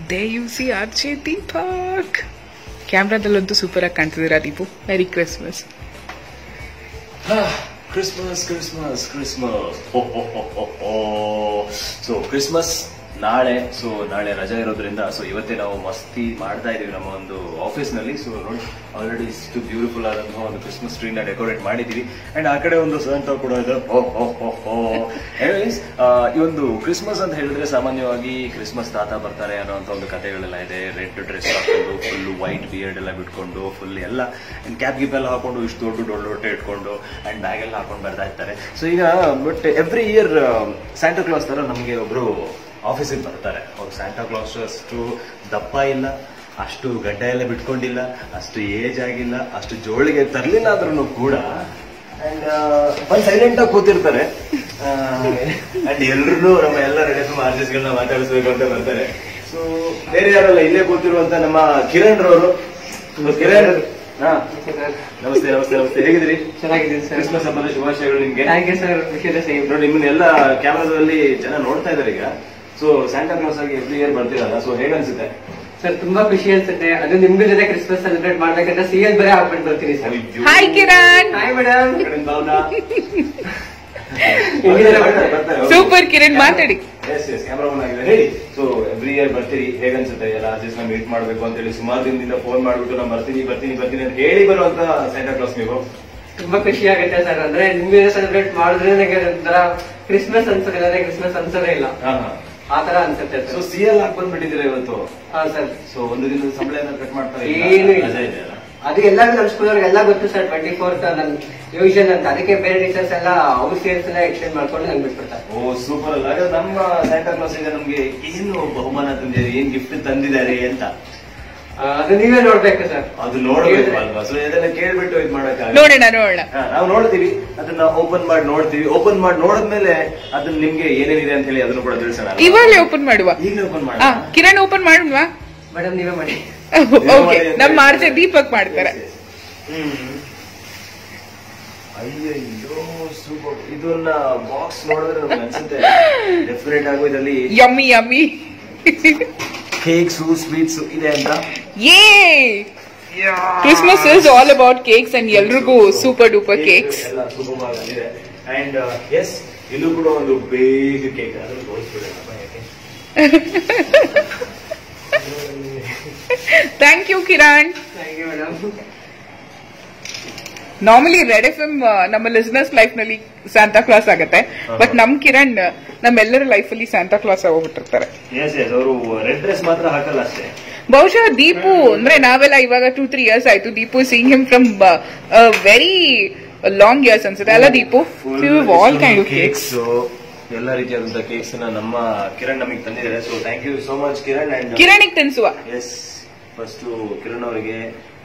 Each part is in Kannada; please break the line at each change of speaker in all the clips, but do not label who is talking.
ದೇ ಯು ಸಿ ಆರ್ಚೆ ದೀಪಕ್ ಕ್ಯಾಮ್ರಾದಲ್ಲಂತೂ ಸೂಪರ್ ಆಗಿ ಕಾಣ್ತಿದ್ದೀರಾ Deepu merry Christmas
Christmas Christmas Christmas so Christmas ನಾಳೆ ಸೊ ನಾಳೆ ರಜಾ ಇರೋದ್ರಿಂದ ಸೊ ಇವತ್ತೇ ನಾವು ಮಸ್ತಿ ಮಾಡ್ತಾ ಇದೀವಿ ನಮ್ಮ ಒಂದು ಆಫೀಸ್ ನಲ್ಲಿ ಸೊ ನೋಡಿ ಆಲ್ರೆಡಿ ಇಷ್ಟು ಬ್ಯೂಟಿಫುಲ್ ಆದಂತಹ ಒಂದು ಕ್ರಿಸ್ಮಸ್ ಟ್ರೀ ನ ಡೆಕೋರೇಟ್ ಮಾಡಿದೀವಿ ಅಂಡ್ ಆ ಕಡೆ ಒಂದು ಸಂತ ಕೂಡ ಇದೆ ಎನಿವೇಸ್ ಈ ಒಂದು ಕ್ರಿಸ್ಮಸ್ ಅಂತ ಹೇಳಿದ್ರೆ ಸಾಮಾನ್ಯವಾಗಿ ಕ್ರಿಸ್ಮಸ್ ತಾತ ಬರ್ತಾರೆ ಅನ್ನೋಂಥ ಒಂದು ಕಥೆಗಳೆಲ್ಲ ಇದೆ ರೆಡ್ ಡ್ರೆಸ್ ಹಾಕೊಂಡು ಫುಲ್ ವೈಟ್ ಬಿಯರ್ಡ್ ಎಲ್ಲ ಬಿಟ್ಕೊಂಡು ಫುಲ್ ಎಲ್ಲ ಕ್ಯಾಪ್ ಗಿಪ್ ಎಲ್ಲ ಹಾಕೊಂಡು ಇಷ್ಟು ದೊಡ್ಡ ದೊಡ್ಡ ಹೊಟ್ಟೆ ಇಟ್ಕೊಂಡು ಅಂಡ್ ಬ್ಯಾಗ್ ಎಲ್ಲ ಹಾಕೊಂಡು ಬರ್ತಾ ಇರ್ತಾರೆ ಸೊ ಈಗ but every year Santa Claus ತರ ನಮಗೆ ಒಬ್ರು ಆಫೀಸಿಗೆ ಬರ್ತಾರೆ ಅವ್ರು ಸ್ಯಾಂಟಾ ಕ್ಲಾಸ್ ಅಷ್ಟು ದಪ್ಪ ಇಲ್ಲ ಅಷ್ಟು ಗಡ್ಡ ಎಲ್ಲ ಬಿಟ್ಕೊಂಡಿಲ್ಲ ಅಷ್ಟು ಏಜ್ ಆಗಿಲ್ಲ ಅಷ್ಟು ಜೋಳಿಗೆ ತರ್ಲಿಲ್ಲ ಆದ್ರೂ ಕೂಡ ಅಂಡ್ ಬಂದ್ ಸೈಲೆಂಟ್ ಆಗಿ ಕೂತಿರ್ತಾರೆ ಅಂಡ್ ಎಲ್ರು ನಮ್ಮ ಎಲ್ಲ ರೆಡಿ ಆರ್ಟಿಸ್ಟ್ ಗಳನ್ನ ಮಾತಾಡಿಸ್ಬೇಕು ಅಂತ ಬರ್ತಾರೆ ಸೊ ಬೇರೆ ಯಾರಲ್ಲ ಇಲ್ಲೇ ಕೂತಿರುವಂತ ನಮ್ಮ ಕಿರಣ್ ರವರು ಕಿರಣ್ ಹಾ ನಮಸ್ತೆ ನಮಸ್ತೆ ನಮಸ್ತೆ ಹೇಗಿದ್ದೀರಿ
ಚೆನ್ನಾಗಿದ್ದೀನಿ ಸರ್
ಕ್ರಿಸ್ಮಸ್ ಹಬ್ಬದ ಶುಭಾಶಯಗಳು ನಿಮ್ಗೆ
ಥ್ಯಾಂಕ್ ಯು ಸರ್ ವಿಷಯದ ಸೇಮ್
ನೋಡಿ ನಿಮ್ಮನ್ನೆಲ್ಲ ಕ್ಯಾಮ್ರಾದಲ್ಲಿ ಜನ ನೋಡ್ತಾ ಇದಾರೆ ಈಗ ಸೊ ಸ್ಯಾಂಟಾ ಕ್ಲಾಸ್ ಆಗಿ ಎವ್ರಿ ಇಯರ್ ಬರ್ತೀರಲ್ಲ ಸೊ ಹೇಗನ್ಸುತ್ತೆ
ಸರ್ ತುಂಬಾ ಖುಷಿ ಅನ್ಸುತ್ತೆ ಅದು ನಿಮ್ಗೂ ಜೊತೆ ಕ್ರಿಸ್ಮಸ್ ಸೆಲೆಬ್ರೇಟ್ ಮಾಡ್ಬೇಕಂತ ಸೀರಿಯಲ್ ಬರೇ ಹಾಕ್ಬಿಟ್ಟು ಬರ್ತೀನಿ sir
hi Kiran
hi madam
super Kiran ಮಾತಾಡಿ
ಎಸ್ ಎಸ್ ಕ್ಯಾಮ್ರಾಮನ್ ಆಗಿದೆ ಹೇಳಿ ಸೊ ಎವ್ರಿ ಇಯರ್ ಬರ್ತೀರಿ ಹೇಗನ್ಸುತ್ತೆ ಎಲ್ಲ ಆರ್ಟಿಸ್ಟ್ ನ ಮೀಟ್ ಮಾಡ್ಬೇಕು ಅಂತ ಹೇಳಿ ಸುಮಾರು ದಿನದಿಂದ ಫೋನ್ ಮಾಡ್ಬಿಟ್ಟು ನಾನು ಬರ್ತೀನಿ ಬರ್ತೀನಿ ಬರ್ತೀನಿ ಅಂತ ಹೇಳಿ ಬರುವಂತ ಸ್ಯಾಂಟಾ ಕ್ಲಾಸ್ ನೀವು
ತುಂಬಾ ಖುಷಿ ಆಗುತ್ತೆ ಸರ್ ಅಂದ್ರೆ ನಿಮ್ಗೆ ಸೆಲೆಬ್ರೇಟ್ ಮಾಡಿದ್ರೆ ನನಗೆ ಒಂಥರ ಕ್ರಿಸ್ಮಸ್ ಅನ್ಸೋದಿಲ್ಲ ಅಂದ್ರೆ ಕ್ರಿಸ್ಮಸ್ ಅನ್ಸೋದೇ ಇಲ್ಲ
ಹಾ ಹಾ
ಆ ತರ ಅನ್ಸುತ್ತೆ
ಸೊ
ಸರ್
ಸಿ ಎಲ್ ಹಾಕಿ ಬಂದ್ಬಿಟ್ಟಿದ್ದೀರಾ ಇವತ್ತು
ಹಾ ಸರ್
ಸೊ ಒಂದು ದಿನದ ಸಂಬಳ ಏನಾದ್ರು ಕಟ್ ಮಾಡ್ತಾರೆ
ಏನು ಇಲ್ಲ.
ರಜೆ ಇದೆಯಲ್ಲ
ಅದು ಎಲ್ಲರಿಗೂ ನಮ್ಮ ಸ್ಕೂಲ್ ಎಲ್ಲ ಗೊತ್ತು ಸರ್ ಟ್ವೆಂಟಿ ಫೋರ್ತ್ ನನ್ ಯೂಶನ್ ಅಂತ ಅದಕ್ಕೆ ಬೇರೆ ಟೀಚರ್ಸ್ ಎಲ್ಲ ಅವ್ರ ಸೇರ್ಸ್ ಎಲ್ಲ ಎಕ್ಸ್ಟೆಂಡ್ ಮಾಡ್ಕೊಂಡು ನಂಗೆ ಬಿಟ್ಬಿಡ್ತಾರೆ
ಓ ಸೂಪರ್ ಅಲ್ಲ ಹಾಗಾದ್ರೆ ನಮ್ಮ ಸ್ಯಾಂಟಾ ಕ್ಲಾಸ್ ಈಗ ನಮ್ಗೆ ಏನು ಬಹುಮಾನ ತಂದಿದ್ದಾರೆ ಏನ್ ಗಿಫ್ಟ್ ತಂದಿದ್ದಾರೆ ಅಂತ
ಆ, ಅದು ನೀವೇ ನೋಡ್ಬೇಕು ಸರ್
ಅದು ನೋಡ್ಬೇಕು ಅಲ್ವಾ ಸೊ ಇದೆಲ್ಲ ಕೇಳ್ಬಿಟ್ಟು ಇದು ಮಾಡಕ್
ನೋಡೋಣ ನೋಡೋಣ
ನಾವು ನೋಡ್ತೀವಿ ಅದನ್ನ ಓಪನ್ ಮಾಡಿ ನೋಡ್ತೀವಿ ಓಪನ್ ಮಾಡಿ ನೋಡಿದ್ಮೇಲೆ ಅದನ್ನ ನಿಮ್ಗೆ ಏನೇನಿದೆ ಅಂತ ಹೇಳಿ ಅದನ್ನು ಕೂಡ ತಿಳಿಸೋಣ
ಇವಾಗಲೇ ಓಪನ್ ಮಾಡುವ
ಈಗಲೇ ಓಪನ್
ಆ,
ಮಾಡಿ
ಕಿರಣ್ ಓಪನ್ ಮಾಡುವ
ಮೇಡಮ್ ನೀವೇ ಮಾಡಿ
ಓಕೆ ನಮ್ಮ ಆರ್ಚೆ ದೀಪಕ್ ಮಾಡ್ತಾರೆ
ಅಯ್ಯಯ್ಯೋ ಸೂಪರ್ ಇದನ್ನ ಬಾಕ್ಸ್ ನೋಡಿದ್ರೆ ನಮ್ಗೆ ಅನ್ಸುತ್ತೆ ಡೆಫಿನೆಟ್ ಆಗು ಇದರಲ್ಲಿ
ಯಮ್ಮಿ ಯಮ್ಮಿ
ಕೇಕ್ಸ್ ಸ್ವೀಟ್ಸ್ ಇದೆ ಅಂತ
yeah Christmas is all about cakes and ಎಲ್ರಿಗೂ ಸೂಪರ್ ಡೂಪರ್ ಕೇಕ್ಸ್
ಎಲ್ಲ ಸೂಪರ್ ಆಗಿ ಬಂದಿದೆ ಅಂಡ್ ಎಸ್ ಇಲ್ಲೂ ಕೂಡ ಒಂದು ಬೇಗ ಕೇಕ್ ಅದನ್ನು ತೋರಿಸ್ಬಿಡೋಣ ಯಾಕೆ
thank you Kiran
thank you madam
normally red F M ನಮ್ಮ ಲಿಸ್ನರ್ಸ್ ಲೈಫ್ ನಲ್ಲಿ ಸ್ಯಾಂತಾ ಕ್ಲಾಸ್ ಆಗತ್ತೆ ಬಟ್ ನಮ್ ಕಿರಣ್ ನಮ್ಮೆಲ್ಲರ ಲೈಫ್ ಅಲ್ಲಿ ಸ್ಯಾಂತಾ ಕ್ಲಾಸ್ ಆಗೋಗ್ಬಿಟ್ಟಿರ್ತಾರೆ
ಎಸ್ ಎಸ್ ಅವರು ರೆಡ್ ಡ್ರೆಸ್ ಮಾತ್ರ ಹಾಕಲ್ಲ ಅಷ್ಟೇ
ಬಹುಶಃ ದೀಪು ಅಂದ್ರೆ ನಾವೆಲ್ಲ ಇವಾಗ ಟೂ ತ್ರೀ ಇಯರ್ಸ್ ಆಯ್ತು Deepu seeing him from very long years ಅನ್ಸುತ್ತೆ ಅಲ್ಲ Deepu all kind of cakes
ಎಲ್ಲ ರೀತಿಯಾದಂತಹ ಕೇಕ್ಸ್ ನ ನಮ್ಮ ಕಿರಣ್ ನಮಗೆ ತಂದಿದ್ದಾರೆ so thank you so much Kiran and
ಕಿರಣಿಗೆ ತಿನ್ಸುವ
ಎಸ್ ಫಸ್ಟ್ ಕಿರಣ್ ಅವರಿಗೆ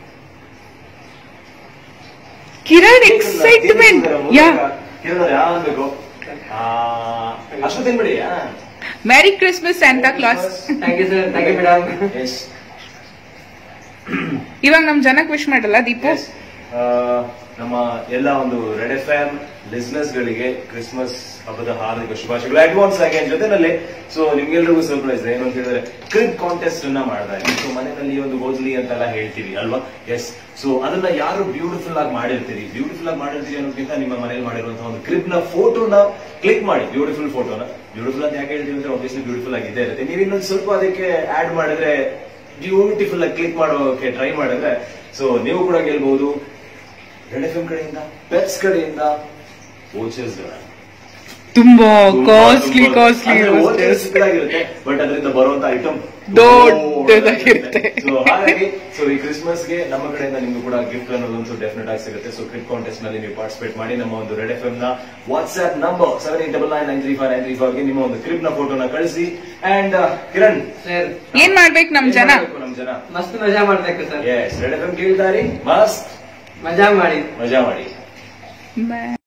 ಕಿರಣ್ ಎಕ್ಸೈಟ್ಮೆಂಟ್ ಯಾ
ಕಿರಣ್ ಅವ್ರು ಯಾವ ಅನ್ಬೇಕು ಆ, ಅಷ್ಟು ತಿನ್ಬಿಡಿ
merry Christmas Santa Claus
thank you sir thank you madam
yes
ಇವಾಗ ನಮ್ ಜನಕ್ ವಿಶ್ ಮಾಡಲ್ಲ ದೀಪು
Yes. ಆ, ನಮ್ಮ ಎಲ್ಲ ಒಂದು ರೆಡ್ ಎಫ್ ಎಂ ಲಿಸ್ನರ್ಸ್ ಗಳಿಗೆ ಕ್ರಿಸ್ಮಸ್ ಹಬ್ಬದ ಹಾರ್ದಿಕ ಶುಭಾಶಯಗಳು ಅಡ್ವಾನ್ಸ್ ಆಗಿ ಅದ್ರ ಜೊತೆನಲ್ಲಿ ಸೊ ನಿಮ್ಗೆಲ್ರಿಗೂ ಸರ್ಪ್ರೈಸ್ ಏನು ಅಂತ ಹೇಳಿದ್ರೆ ಕ್ರಿಬ್ ಕಾಂಟೆಸ್ಟ್ ಅನ್ನ ಮಾಡ್ತಾ ಇದ್ದೀವಿ ಸೊ ಮನೆಯಲ್ಲಿ ಒಂದು ಗೋಜ್ಲಿ ಅಂತೆಲ್ಲ ಹೇಳ್ತೀವಿ ಅಲ್ವಾ ಎಸ್ ಸೊ ಅದನ್ನ ಯಾರು ಬ್ಯೂಟಿಫುಲ್ ಆಗಿ ಮಾಡಿರ್ತೀರಿ ಬ್ಯೂಟಿಫುಲ್ ಆಗಿ ಮಾಡಿರ್ತೀರಿ ಅನ್ನೋದಕ್ಕಿಂತ ನಿಮ್ಮ ಮನೇಲಿ ಮಾಡಿರುವಂತಹ ಒಂದು ಕ್ರಿಬ್ ನ ಫೋಟೋನ ಕ್ಲಿಕ್ ಮಾಡಿ ಬ್ಯೂಟಿಫುಲ್ ಫೋಟೋನ ಬ್ಯೂಟಿಫುಲ್ ಅಂತ ಯಾಕೆ ಹೇಳ್ತೀವಿ ಅಂದ್ರೆ ಆಬ್ವಿಯಸ್ಲಿ ಬ್ಯೂಟಿಫುಲ್ ಆಗಿದೆ ಇರುತ್ತೆ ನೀವು ಇನ್ನೊಂದು ಸ್ವಲ್ಪ ಅದಕ್ಕೆ ಆಡ್ ಮಾಡಿದ್ರೆ ಬ್ಯೂಟಿಫುಲ್ ಆಗಿ ಕ್ಲಿಕ್ ಮಾಡೋಕೆ ಟ್ರೈ ಮಾಡಿದ್ರೆ ಸೊ ನೀವು ಕೂಡ ಗೆಲ್ಬಹುದು ರೆಡ್ ಎಫ್ ಎಂ ಕಡೆಯಿಂದ ಪೆಪ್ಸ್ ಕಡೆಯಿಂದ ವೋಚರ್ಸ್
ತುಂಬಾ ಕಾಸ್ಟ್ಲಿ ಕಾಸ್ಟ್ಲಿ
ಬಟ್ ಅದರಿಂದ ಬರುವಂತ ಐಟಮ್
ದೊಡ್ಡದಾಗಿರುತ್ತೆ.
ಸೊ ಹಾಗಾಗಿ ಸೊ ಈ ಕ್ರಿಸ್ಮಸ್ ಗೆ ನಮ್ಮ ಕಡೆಯಿಂದ ನಿಮ್ಗೆ ಕೂಡ ಗಿಫ್ಟ್ ಅನ್ನೋದೊಂದು ಡೆಫಿನೆಟ್ ಆಗಿ ಸಿಗುತ್ತೆ ಸೊ ಕ್ರಿಪ್ ಕಾಂಟೆಸ್ಟ್ ನಲ್ಲಿ ನೀವು ಪಾರ್ಟಿಸಿಪೇಟ್ ಮಾಡಿ ನಮ್ಮ ಒಂದು ರೆಡ್ ಎಫ್ ಎಂ ನ WhatsApp number seven eight double nine nine three five nine three five ಗೆ ನಿಮ್ಮ ಒಂದು ಕ್ರಿಪ್ ನ ಫೋಟೋನ ಕಳಿಸಿ ಅಂಡ್ ಕಿರಣ್
ಸರ್
ಏನ್ ಮಾಡ್ಬೇಕು ನಮ್
ಏನ್
ಜನ
ಮಾಡ್ಬೇಕು ನಮ್ ಜನ
ಮಸ್ತ್ ಮಜಾ ಮಾಡ್ಬೇಕು sir
yes red F M ಕೇಳ್ತಾರಿ ಮಸ್ತ್
ಮಜಾ ಮಾಡಿ
ಮಜಾ ಮಾಡಿ
Bye.